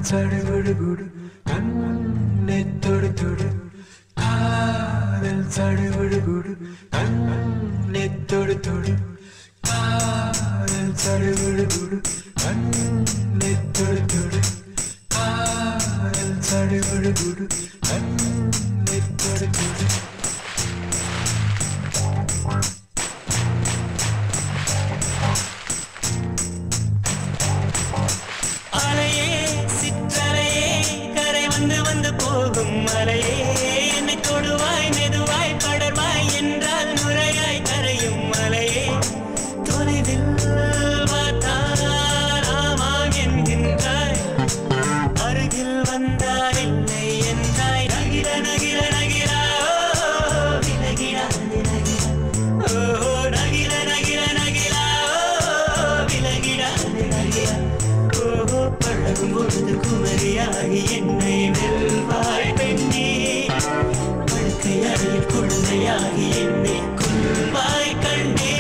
சடுகுடு கண்ணை தொடு தொடு காதல் சடுகுடு கண்ணை தொடு தொடு காதல் சடுகுடு கண்ணை தொடு தொடு காதல் சடுகுடு கண்ணை தொடு தொடு அலையே சிற்றலையே கரை வந்து வந்து போகும் மலையே என்னை தொடுவாய் மெதுவாய் படர்வாய் என்றால் நுரையாய் கரையும் மலையே தொலைவில் பார்த்தால் ஆமாம் என்கின்றாய் அருகில் வந்தால் இல்லை என்றாய் நகிர நகிர நகிரா ஓ, விலகிடாது நகிரா ஓ நகிர நகிர நகிரா ஓ, விலகிடாது நகிரா ஓஹோ பழகும் பொழுது குமரியாகி என்னை வெல்வாய் பெண்ணே படுக்கை அறையில் குழந்தையாகி என்னை கொள்வாய் கண்ணே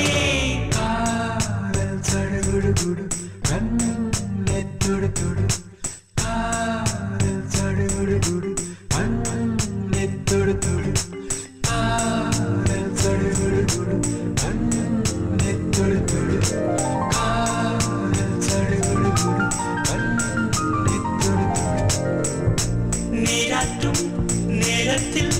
காதல் சடுகுடு கண்ணை தொடு தொடு காதல் சடுகுடு கண்ணை தொடு தொடு காதல் சடுகுடு கண்ணை தொடு தொடு காதல் சடுகுடு கண்ணை தொடு தொடு நீராட்டும் நேரத்தில்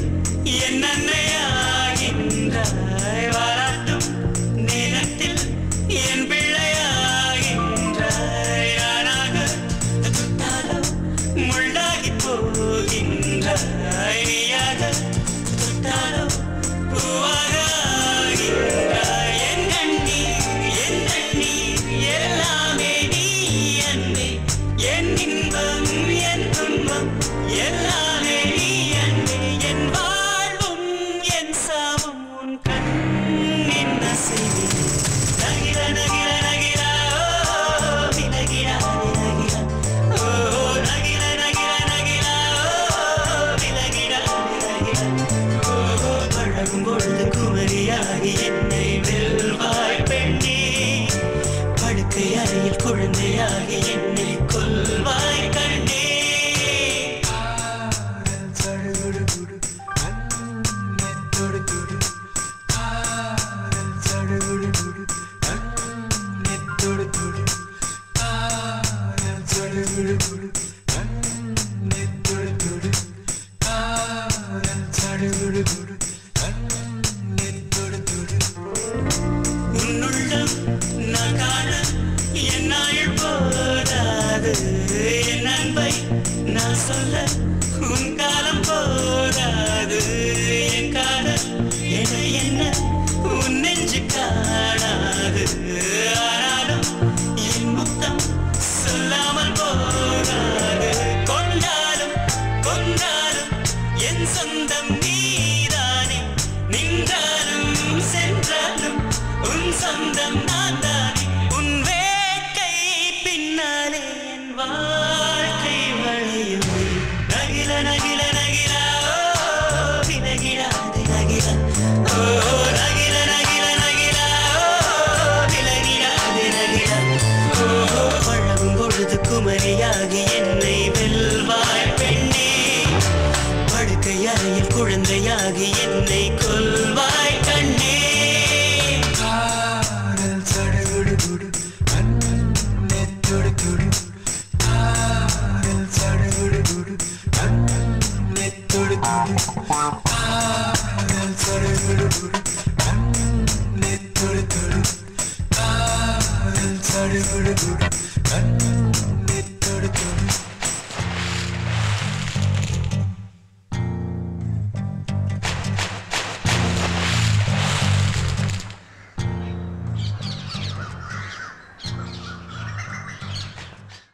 என்னன்னையாகின்றாய் வாராட்டும் நேரத்தில் என் பிள்ளையாகின்றாய் ஆனாக தொட்டாலோ முள்ளாகி போகின்றாய் நீயாக தொட்டாலோ பூவாக ஆகின்றாய் என் கண்ணீர் என் கண்ணீர் எல்லாமே நீ அன்பே என் இன்பம் என் துன்பம் எல்லாமே நீ அன்பே என் வாழ்வும் என் சாவும் உன் கண்ணின் அசைவே நகிர நகிர நகிரா ஓ விலகிடா விலகிடா ஓ நகிர நகிர நகிரா ஓ விலகிடா விலகிடா ஓ பழகும் பொழுது குமரியாகி என்னை வெல்வாய் பெண்ணே படுக்கை அறையில் குழந்தையாகி என்னை கொல்வாய் கண்ணே காதல் சடுகுடு கண்ணை தொடு தொடு காதல் சடுகுடு கண்ணை தொடு தொடு காதல் சடுகுடு கண்ணை தொடு தொடு காதல் சடுகுடு கண்ணை தொடு தொடு உன்னுள்ளம் நான் காண என் நாள் போதாது என் அன்பை நான் சொல்ல உன் காலம் போதாது என் காதல் என என்ன உன் நெஞ்சு காணாது ஆனாலும் என் முத்தம் சொல்லாமல் போகாது கொண்டாலும் கொண்டாலும் என் சொந்தம் நீதானே நின்றாலும் சென்றாலும் உன் சொந்தம் நான் தானே உன் வேட்கை பின்னாலே என் வாழ்க்கை வளையும் நகில நகில நகிலா ஓ விலகிடாது நகிலா ஓ நகில நகில நகிலா ஓ விலகிடாது நகிலா ஓ பழகும் பொழுது குமரியாகி என்னை வெல்வாய் பெண்ணே படுக்கை அறையில் குழந்தையாகி என்னை கொல்வாய் கண்ணே காதல் சடுகுடு கண்ணை தொடு தொடு காதல் சடுகுடு கண்ணை தொடு தொடு காதல் சடுகுடு